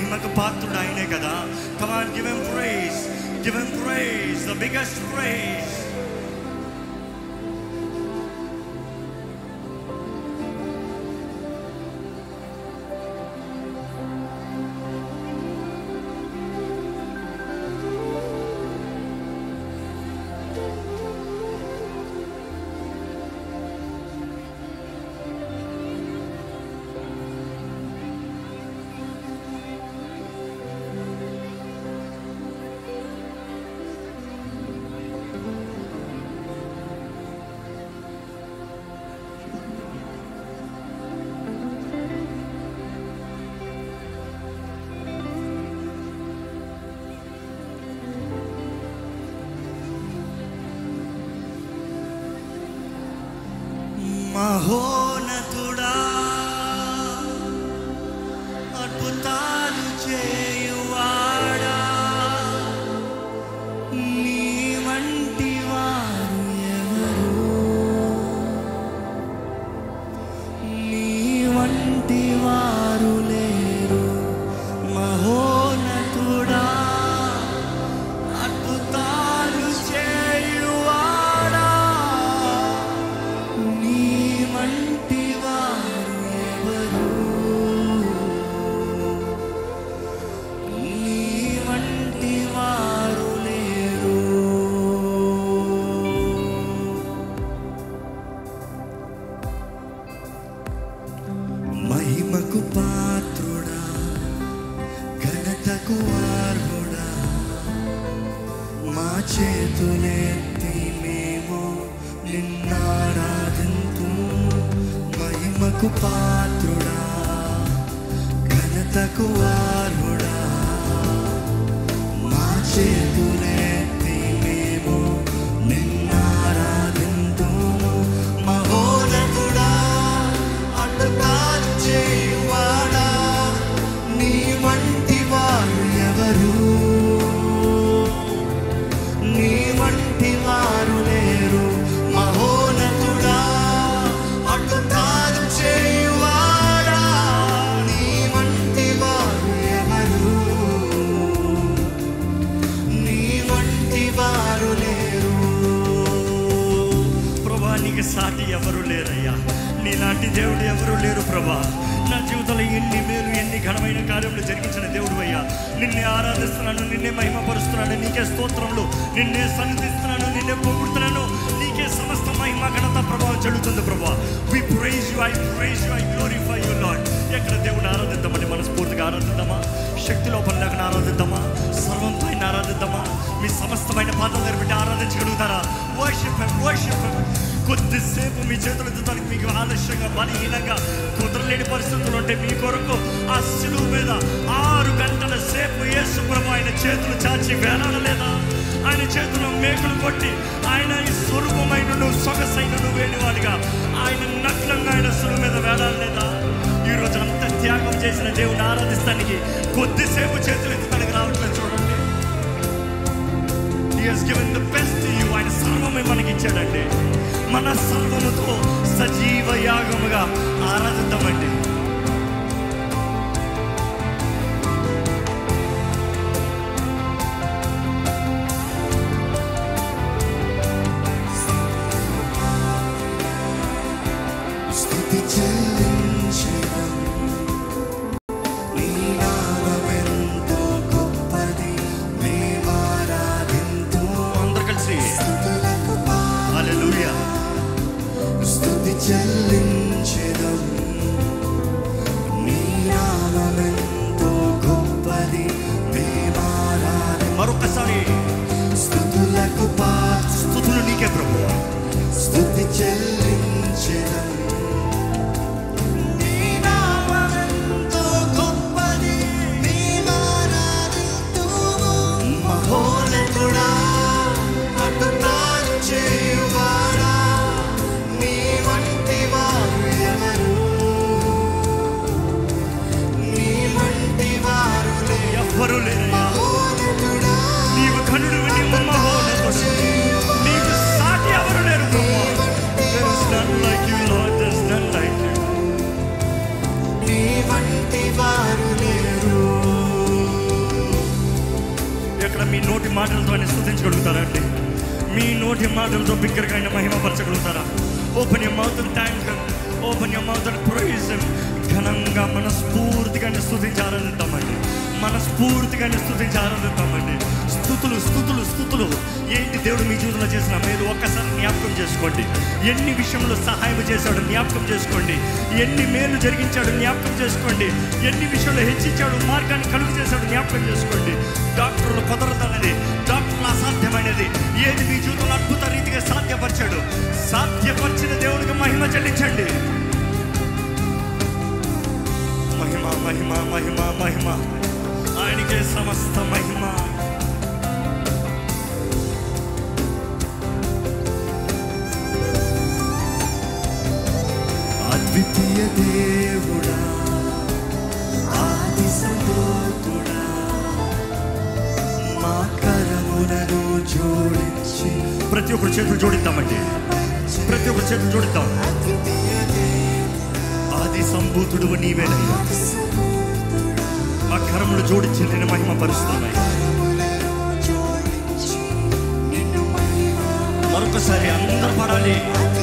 మహిమకు పాత్రుడు ఆయనే కదా come on give him praise give him praise the biggest praise మహోనతుడా అద్భుతాలు చేయువాడా నీ వంటి వారు ఎవరు నీ వంటి వారు లేరు మహోనతుడా అద్భుతాలు చేయువాడా నీ వంటి వారు ఎవరు నీ వంటి వారు లేరు మహిమకు పాత్రుడా ఘనతకు అర్హుడా మా చేతులెత్తి మేము నిన్నారాధింతు మహిమకు పాత్రుడా ఘనతకు అర్హుడా మా చేతులెత్తి మేము నిన్నారాధింతు మహోనతుడా అడ్డకాలు చేయువాడా నీ వంటి వారు ఎవరు నీ వంటి వారు లేరు మహోనతుడా అడ్డకాలు చేయువాడా నీ వంటి వారు ఎవరు నీ వంటి వారు లేరు ప్రభా నీకు సాటి ఎవరు లేరయ్యా నీలాంటి దేవుడు ఎవరు లేరు ప్రభా నా జీవితంలో ఎన్ని మేలు ఎన్ని ఘనమైన కార్యములు జరిగించిన దేవుడు అయ్యా నిన్నే ఆరాధిస్తున్నాను నిన్నే మహిమపరుస్తున్నాను నీకే స్తోత్రములు నిన్నే సన్నిధిస్తున్నాను నిన్నే పొగుడుతున్నాను నీకే సమస్త మహిమ ఘనత ప్రభావం చెల్లుతుంది ప్రభా we praise you I praise you I glorify you lord ఎక్కడ దేవుని ఆరాధిద్దామని మనస్ఫూర్తిగా ఆరాధిద్దామా శక్తి లోపల లేక ఆరాధిద్దామా సర్వంతో ఆయన ఆరాధిద్దామా మీ సమస్తమైన పాత్ర పెట్టి ఆరాధించగలుగుతారా వర్షిప్ వర్షిప్ కొద్దిసేపు మీ చేతులు ఎత్తుతానికి మీకు ఆలస్యంగా బలహీనంగా కుదరలేని పరిస్థితులు ఉంటే మీ కొరకు ఆ శిలువు మీద ఆరు గంటల సేపు యేసు ప్రభు ఆయన చేతులు చాచి వేలాడలేదా ఆయన చేతులు మేకులు కొట్టి ఆయన ఈ స్వరూపమైన సొగసైన వేడివాడిగా ఆయన నగ్నంగా ఆయన సులువు మీద వేలాడలేదా ఈ రోజు అంత త్యాగం చేసిన దేవుని ఆరాధిస్తానికి కొద్దిసేపు చేతులు ఎత్తుతానికి రావట్లేదు చూడండి He has given the best to you. ఆయన సర్వమే మనకి ఇచ్చాడండి మన సర్వముతో సజీవ యాగముగా ఆరాధిద్దామండి స్తుతి చెల్లించెదం. నీ నామమెంతో గొప్పది, మేమారాధింతు. అందరు కలిసి హల్లెలూయా స్తుతి చెల్లించెదం ఇవాళ మీ నోటి మాటలతో ఆయన స్థుతించగలుగుతారా అండి మీ నోటి మాటలతో బిగ్గరగా ఆయన మహిమపరచగలుగుతారా open your mouth and thank open your mouth and praise ఘనంగా మనస్ఫూర్తిగా ఆయన స్థుతించి ఆరాధిద్దామండి మనస్ఫూర్తిగా ఆయన స్థుతించి ఆరాధిద్దామండి స్థుతులు స్థుతులు స్థుతులు ఏంటి దేవుడు మీ జీవితంలో చేసిన మీరు ఒక్కసారి జ్ఞాపకం చేసుకోండి ఎన్ని విషయంలో సహాయం చేశాడు జ్ఞాపకం చేసుకోండి ఎన్ని మేలు జరిగించాడు జ్ఞాపకం చేసుకోండి ఎన్ని విషయంలో హెచ్చించాడు మార్గాన్ని కలుగు చేశాడు జ్ఞాపకం చేసుకోండి డాక్టర్లు కుదరదన్నది డాక్టర్లు అసాధ్యమైనది ఏది మీ జీవితంలో అద్భుత రీతిగా సాధ్యపరిచాడు సాధ్యపరిచిన దేవుడికి మహిమ చెల్లించండి మహిమ మహిమ మహిమ మహిమ ఆయనకే సమస్త మహిమ అద్వితీయ దేవుడా ఆది సంభూతుడా మా కరములను జోడించి ప్రతి ఒక్కరు చేతులు జోడిద్దామండి ప్రతి ఒక్కరు చేతులు జోడిద్దాం ఆది సంభూతుడు నీవేనయ్యా మా కరములు జోడించి నేను మహిమ పరుస్తున్నాయి మరొకసారి అందరు పడాలి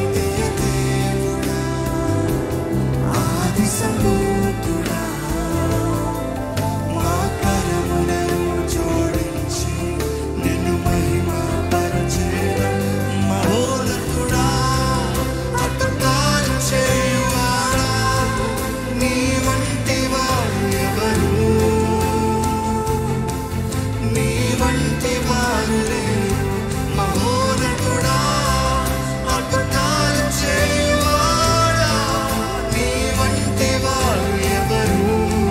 ఆది సంభూతుడా, మా కరములను జోడించి నిన్ను మహిమపరచేదా. మహోన్నతుడా, అద్భుతాలు చేయువాడా, నీ వంటి వారు ఎవరు? నీ వంటి వారు లేరు. మహోన్నతుడా, అద్భుతాలు చేయువాడా, నీ వంటి వారు ఎవరు?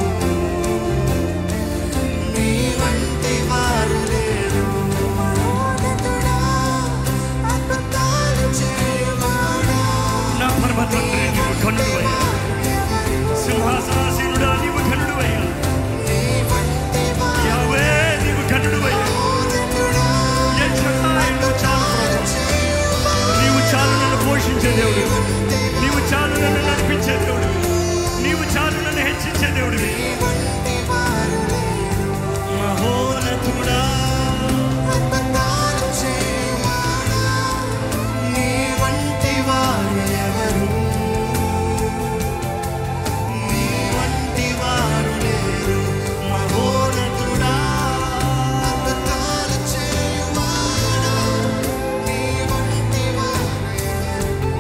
నీ వంటి వారు లేరు. మహోన్నతుడా, అద్భుతాలు చేయువాడా, నా పరమ తండ్రి నీవు కన్నుడువయ్యా సింహాసనాసీనుడా నీవు కన్నుడువయ్యా నీ వంటి వారు యావే నీవు కన్నుడువయ్యా మహోన్నతుడా, యెహోవా, నువ్వు చాలు ప్రభు. చేయువాడా, నీవు చాలు నన్ను పోషించే దేవుడు నీవు చాలు నన్ను నడిపించే దేవుడు నీవు చాలు నన్ను హెచ్చించే దేవుడివి నీ వంటి వారు లేరు. మహోన్నతుడా అద్భుతాలు చేయువాడా, నీ వంటి వారు ఎవరు? నీ వంటి వారు లేరు. మహోన్నతుడా, అద్భుతాలు చేయువాడా, నీ వంటి వారు ఎవరు?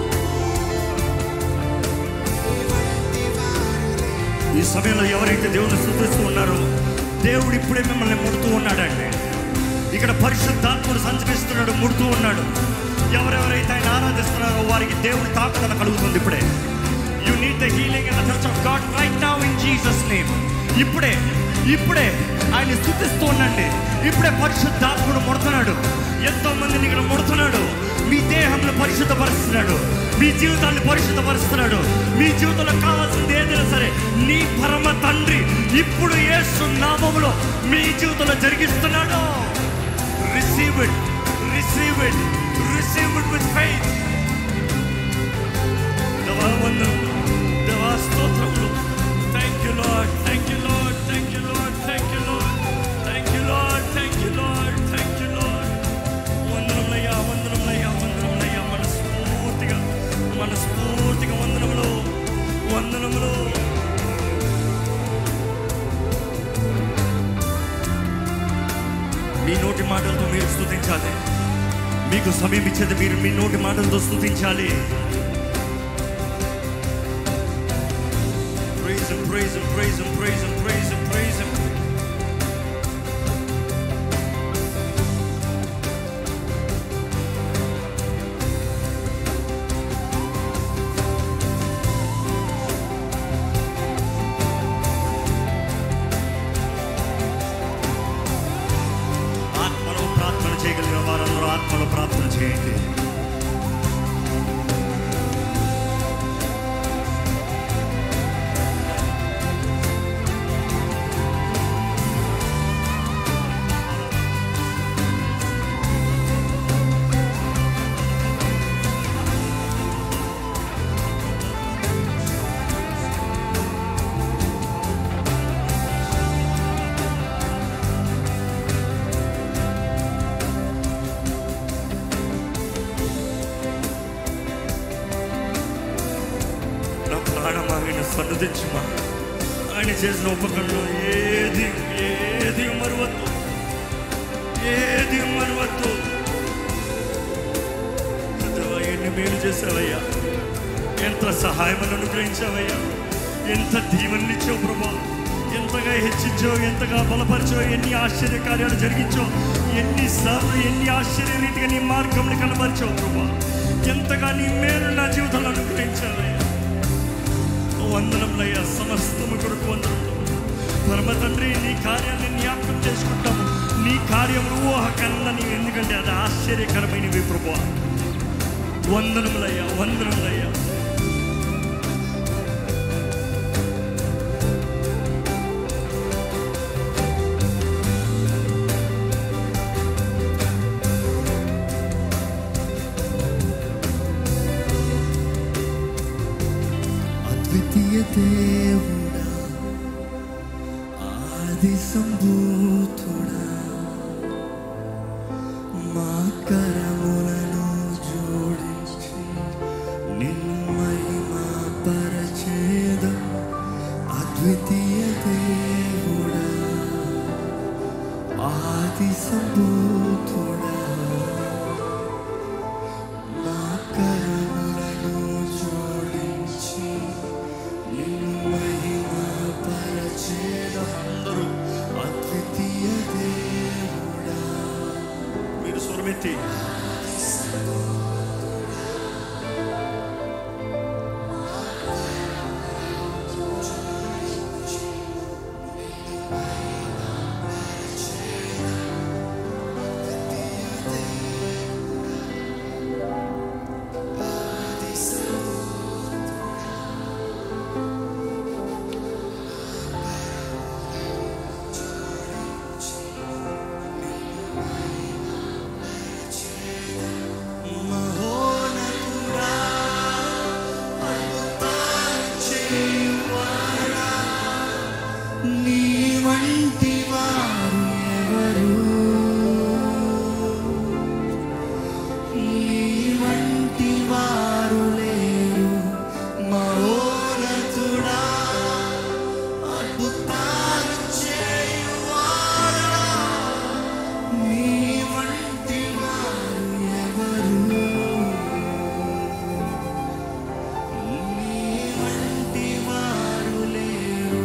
నీ వంటి వారు లేరు. ఈ సమయంలో ఎవరైతే దేవుని స్థుతిస్తూ ఉన్నారో దేవుడు ఇప్పుడే మిమ్మల్ని ముడుతూ ఉన్నాడండి ఇక్కడ పరిశుద్ధాత్ముడు సంచరిస్తున్నాడు ముడుతూ ఉన్నాడు ఎవరెవరైతే ఆయన ఆరాధిస్తున్నారో వారికి దేవుని తాకుదల కలుగుతుంది ఇప్పుడే you need the healing in the touch of God right now in Jesus name ఇప్పుడే ఇప్పుడే ఆయన స్థుతిస్తూ ఉండండి ఇప్పుడే పరిశుద్ధాత్ముడు ముడుతున్నాడు ఎంతో మందిని ఇక్కడ ముడుతున్నాడు మీ దేహంలో పరిశుద్ధపరుస్తున్నాడు మీ జీవితాన్ని పరిశుద్ధపరుస్తున్నాడు మీ జీవితంలో కావాల్సింది ఏదైనా సరే నీ పరమ తండ్రి ఇప్పుడు యేసు నామములో మీ జీవితంలో జరిగిస్తున్నాడు receive it receive it receive it with faith దేవావందనం దేవా స్తోత్రములు thank you lord thank you lord thank you lord thank you lord thank you lord thank you lord thank you lord వందనములయ్యా వందనములయ్యా వందనములయ్యా మనస్ఫూర్తిగా మనస్ఫూర్తిగా వందనములు వందనములు మీ నోటి మాటలతో మీరు స్తుతించాలి మీకు సమయం ఇచ్చేది మీరు మీ నోటి మాటలతో స్తుతించాలి Praise him, praise him, praise him, praise him, praise him, praise him. ఆత్మలో ప్రార్థన చేయగలిగిన వారందరూ ఆత్మలో ప్రార్థన చేయండి స్థుతించుమా ఆయన చేసిన ఉపకరణం ఏది ఏది మరువద్దు ఏది మరువద్దు దేవా, ఎన్ని మేలు చేసావయ్యా ఎంత సహాయం అనుగ్రహించావయ్యా ఎంత దీవెనలిచ్చావు ప్రభా ఎంతగా హెచ్చించావు ఎంతగా బలపరిచావు ఎన్ని ఆశ్చర్య కార్యాలు జరిగించావు ఎన్నిసార్లు ఎన్ని ఆశ్చర్య రీతిగా నీ మార్గంని కనబరిచావు ప్రభా ఎంతగా నీ మేలు నా జీవితంలో అనుగ్రహించావయ్యా వందనములయ్యా సమస్తము కొరకు వందనములు పరమ తండ్రి నీ కార్యాన్ని జ్ఞాపకం చేసుకుంటాము నీ కార్యం ఊహ కన్నని ఎందుకంటే అది ఆశ్చర్యకరమైనవి ప్రభా వందనములయ్యా వందనములయ్యా అద్వితీయ దేవుడా ఆది సంభూతుడా మా కరములను జోడించి నిన్ను మహిమా పరచేదం అద్వితీయ దేవుడా ఆది సంభూతుడా మా కరములను జోడించి నిన్ను మహిమా పరచేదం అందరూ అద్వితీయ దేవుడా మీరు స్వరమెత్తి మహోన్నతుడా అద్భుతాలు చేయువాడా నీ వంటి వారు ఎవరు నీ వంటి వారు లేరు మహోన్నతుడా అద్భుతాలు చేయువాడా నీ వంటి వారు ఎవరు నీ వంటి వారు లేరు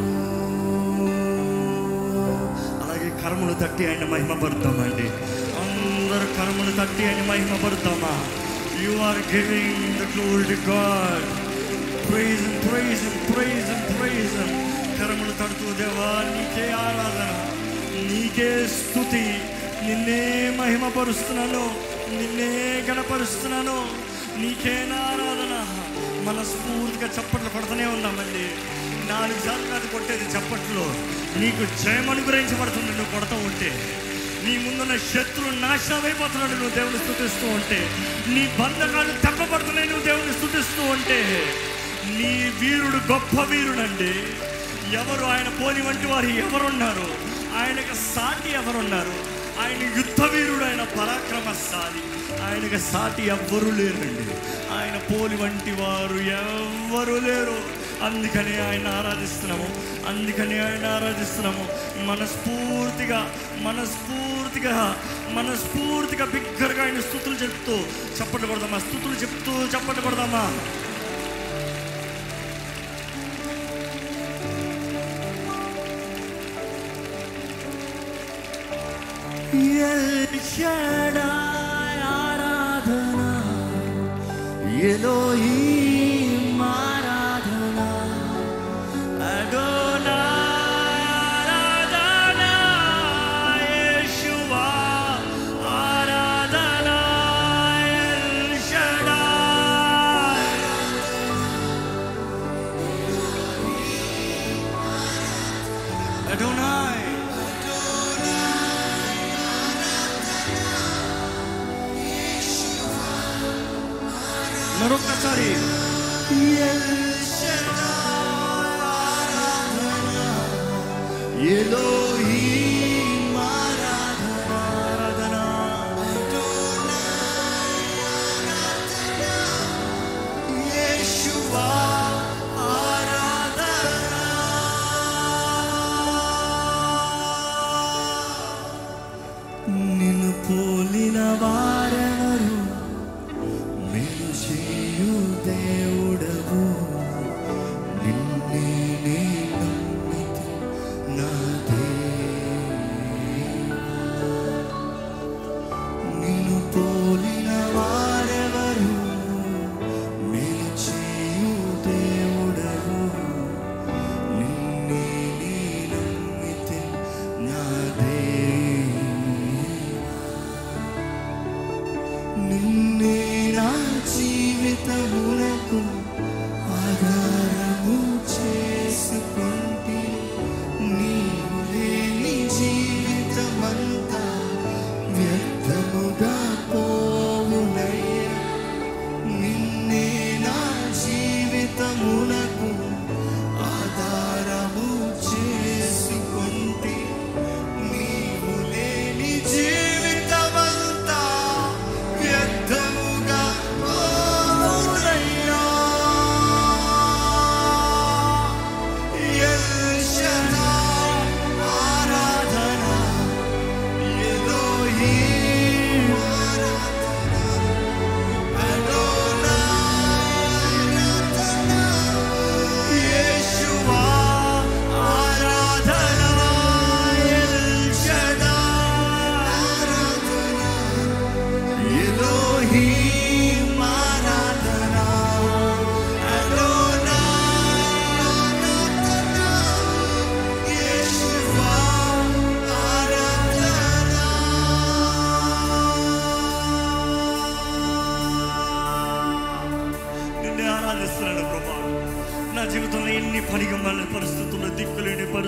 అలాగే కర్మలు తట్టి ఆయన మహిమపడతామండి అందరు కర్మలు తట్టి ఆయన మహిమపడతామా you are giving the glory to God praise praise praise praise కర్మలు తడుతూ దేవా నీకే ఆరాధన నీకే స్తుతి నిన్నే మహిమపరుస్తున్నాను నిన్నే గణపరుస్తున్నాను నీకే నా ఆరాధన మనస్ఫూర్తిగా చప్పట్లు కొడుతూనే ఉన్నామండి నాలుగు సార్లు కాదు కొట్టేది చప్పట్లు నీకు జయం అనుగ్రహించబడుతుంది నువ్వు కొడతా ఉంటే నీ ముందున్న శత్రువు నాశనం అయిపోతున్నాడు నువ్వు దేవుని స్థుతిస్తూ ఉంటే నీ బంధకాలు తప్పబడుతున్నాయి నువ్వు దేవుని స్థుతిస్తూ ఉంటే నీ వీరుడు గొప్ప వీరుడండి ఎవరు ఆయన పోలి వంటి వారు ఎవరున్నారు ఆయనకు సాటి ఎవరున్నారు ఆయన యుద్ధ వీరుడు ఆయన పరాక్రమశాలి ఆయనకు సాటి ఎవ్వరూ లేరండి ఆయన పోలి వంటి వారు ఎవ్వరూ లేరు అందుకనే ఆయన ఆరాధిస్తున్నాము అందుకనే ఆయన ఆరాధిస్తున్నాము మనస్ఫూర్తిగా మనస్ఫూర్తిగా మనస్ఫూర్తిగా బిగ్గరగా ఆయన స్థుతులు చెప్తూ చప్పట్లు కొడదామా స్థుతులు చెప్తూ చప్పట్లు కొడదామా ఎల్ షడాయ్ ఆరాధన ఎలోహీం ఆరాధన అడోనాయ్ ఆరాధన యేషువా ఆరాధన ఎల్ షడాయ్ అడోనాయ్ మరొకసారి ఎల్ షడాయ్ ఆరాధన ఎలోహీం ఆరాధన ఆరాధన యేషువా ఆరాధన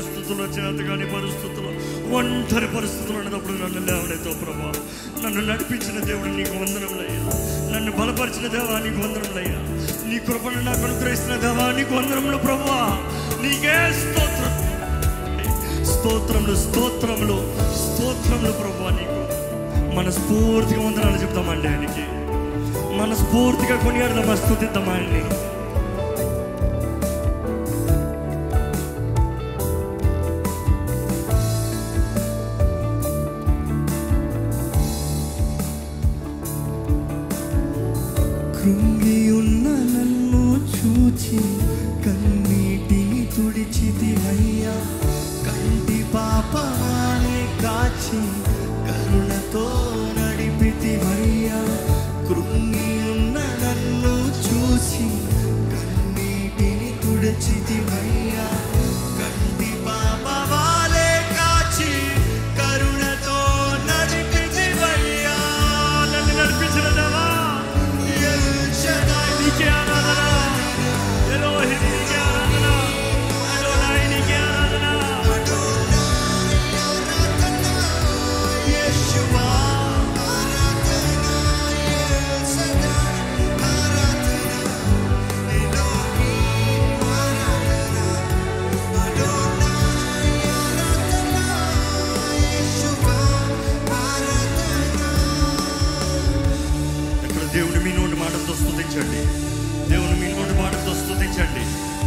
పరిస్థితుల్లో చేతగాని పరిస్థితుల్లో ఒంటరి పరిస్థితులు ఉన్నప్పుడు నన్ను లేవనెత్తో ప్రభా నన్ను నడిపించిన దేవుడు నీకు వందనములయ్యా నన్ను బలపరిచిన దేవా నీకు వందనములయ్యా నీ కృపను నాకు అనుగ్రహిస్తున్న దేవా నీకు వందనములు ప్రభా నీకే స్తోత్రం స్తోత్రములు స్తోత్రములు స్తోత్రములు ప్రభా నీకు మనస్ఫూర్తిగా వందనాలు చెప్తామండి ఆయనకి మనస్ఫూర్తిగా కొనియాడదామా స్థుతిద్దామా ఆయన్ని కృంగి ఉన్న నన్ను చూచి కన్నీటిని తుడిచితివయ్యా కంటి పాపమానే కాచి కరుణతో నడిపితివయ్యా కృంగి ఉన్న నన్ను చూసి కన్నీటిని తుడిచితివయ్యా కంటి పాపమాలే కాచి కరుణతో నడిపితివయ్యా నన్ను నడిపించిన దేవా ఎల్ షడాయ్ నీకే ఆరాధన ఎలోహి నీకే ఆరాధన అడోనాయి నీకే ఆరాధన యెషువా ఇక్కడ దేవుని మీ నోటి మాటలతో స్తుతించండి దేవుని మీ నోటి మాటలతో స్తుతించండి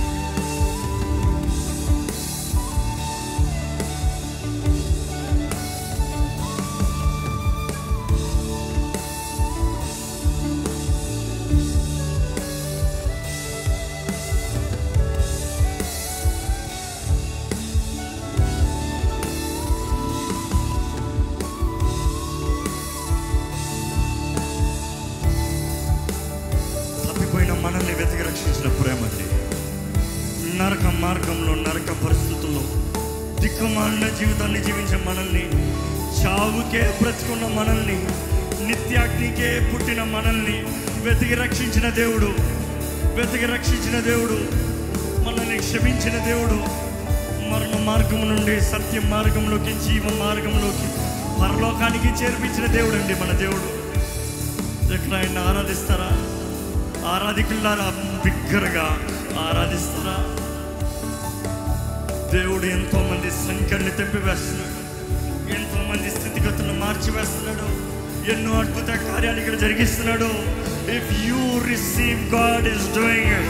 తప్పిపోయిన మనల్ని వెతికి రక్షించిన ప్రేమని నరక మార్గంలో నరక పరిస్థితుల్లో దిక్కుమాలిన జీవితాన్ని జీవించే మనల్ని చావుకే బ్రతుకున్న మనల్ని నిత్యాగ్నికే పుట్టిన మనల్ని వెతికి రక్షించిన దేవుడు వెతికి రక్షించిన దేవుడు మనల్ని క్షమించిన దేవుడు మరణ మార్గం నుండి సత్య మార్గంలోకి జీవ మార్గంలోకి పరలోకానికి చేర్పించిన దేవుడు అండి మన దేవుడు ఎక్కడ ఆయన ఆరాధిస్తారా ఆరాధికులారా బిగ్గరగా ఆరాధిస్తారా దేవుడు ఎంతో మంది సంఖ్యల్ని తెంపివేస్తున్నాడు ఎంతో మంది స్థితిగతులను మార్చివేస్తున్నాడు ఎన్నో అద్భుత కార్యాలు ఇక్కడ జరిగిస్తున్నాడు if you receive God is doing it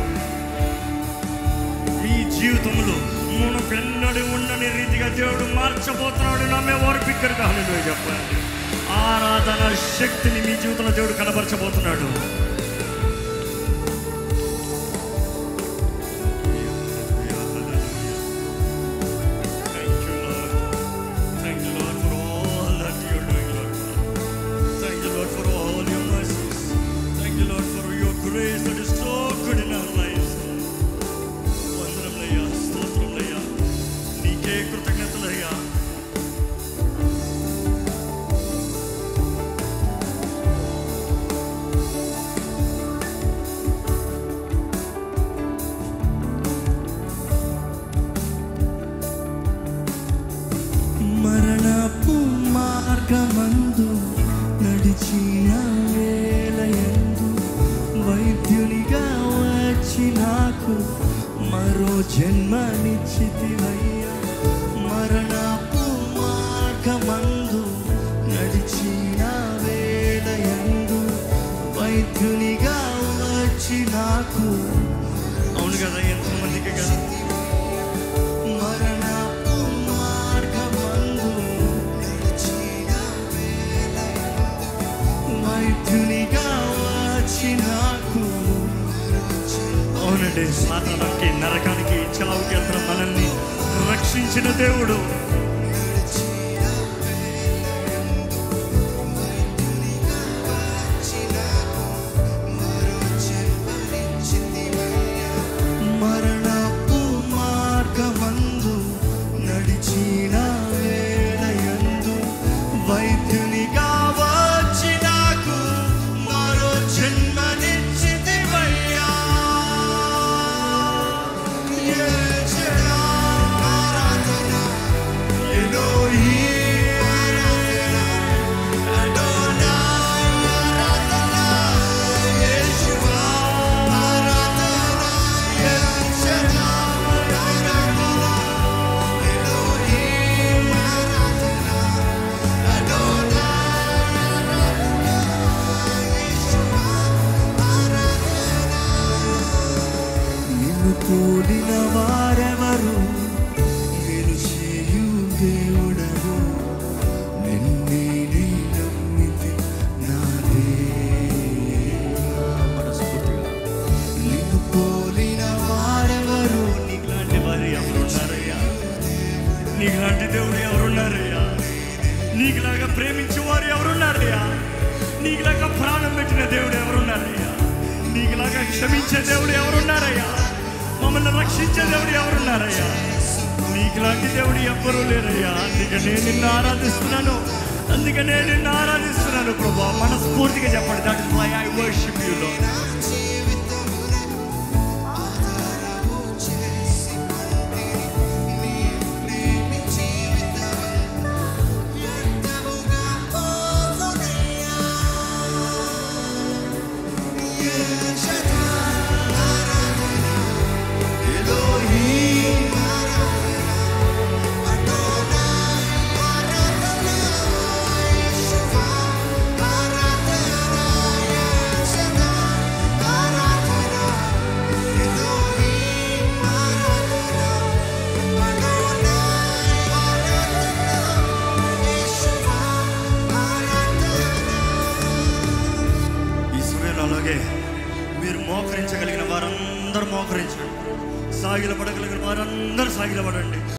ఈ జీవితంలో మునపెన్నడు ఉండని రీతిగా దేవుడు మార్చబోతున్నాడు నమ్మే వారు బిగ్గరగా హల్లెలూయా చెప్పండి ఆరాధన శక్తిని మీ జీవితంలో దేవుడు కనబరచబోతున్నాడు Thank you, Lord. Thank you, Lord, for all that you're doing, Lord. Thank you, Lord, for all your mercies. Thank you, Lord, for your grace that is so good in our lives. వందనములయ్యా, స్తోత్రములయ్యా. నీకే కృతజ్ఞతలయ్యా మరణపు మార్గమందు నడిచిన వేలయందు వైద్యునిగా వచ్చి నాకు మరో జన్మనిచ్చితివయ్యా మరణపు మార్గమందు నడిచిన వేలయందు వైద్యునిగా వచ్చి నాకు అవును కదా ఎంతో మందికి కదా మరణపు మార్గమందు నడిచిన వేళయందు వైద్యునిగా వచ్చి నాకు అవునండి సాతానానికి నరకానికి చావుకి అంతా మనల్ని రక్షించిన దేవుడు మరణపు మార్గమందు నడిచిన వేళయందు వైద్యునిగా వచ్చి నాకు మరో జన్మనిచ్చితివయ్యా యేసుడా, ఆరాధన నీకులాంటి దేవుడు ఎవరున్నారయ్యా నీకులాగా ప్రేమించే వారు ఎవరున్నారయ్యా నీకులాగా ప్రాణం పెట్టిన దేవుడు ఎవరున్నారయ్యా నీకులాగా క్షమించే దేవుడు ఎవరున్నారయ్యా మమ్మల్ని రక్షించే దేవుడు ఎవరున్నారయ్యా నీకులాంటి దేవుడు ఎవ్వరూ లేరయ్యా అందుకనే నిన్ను ఆరాధిస్తున్నాను అందుకనే నిన్ను ఆరాధిస్తున్నాను ప్రభా మనస్ఫూర్తిగా చెప్పండి that is why I worship you lord ఈ సమయంలో అలాగే మీరు మోకరించగలిగిన వారందరూ మోకరించండి సాగిలపడగలిగిన వారందరూ సాగిలపడండి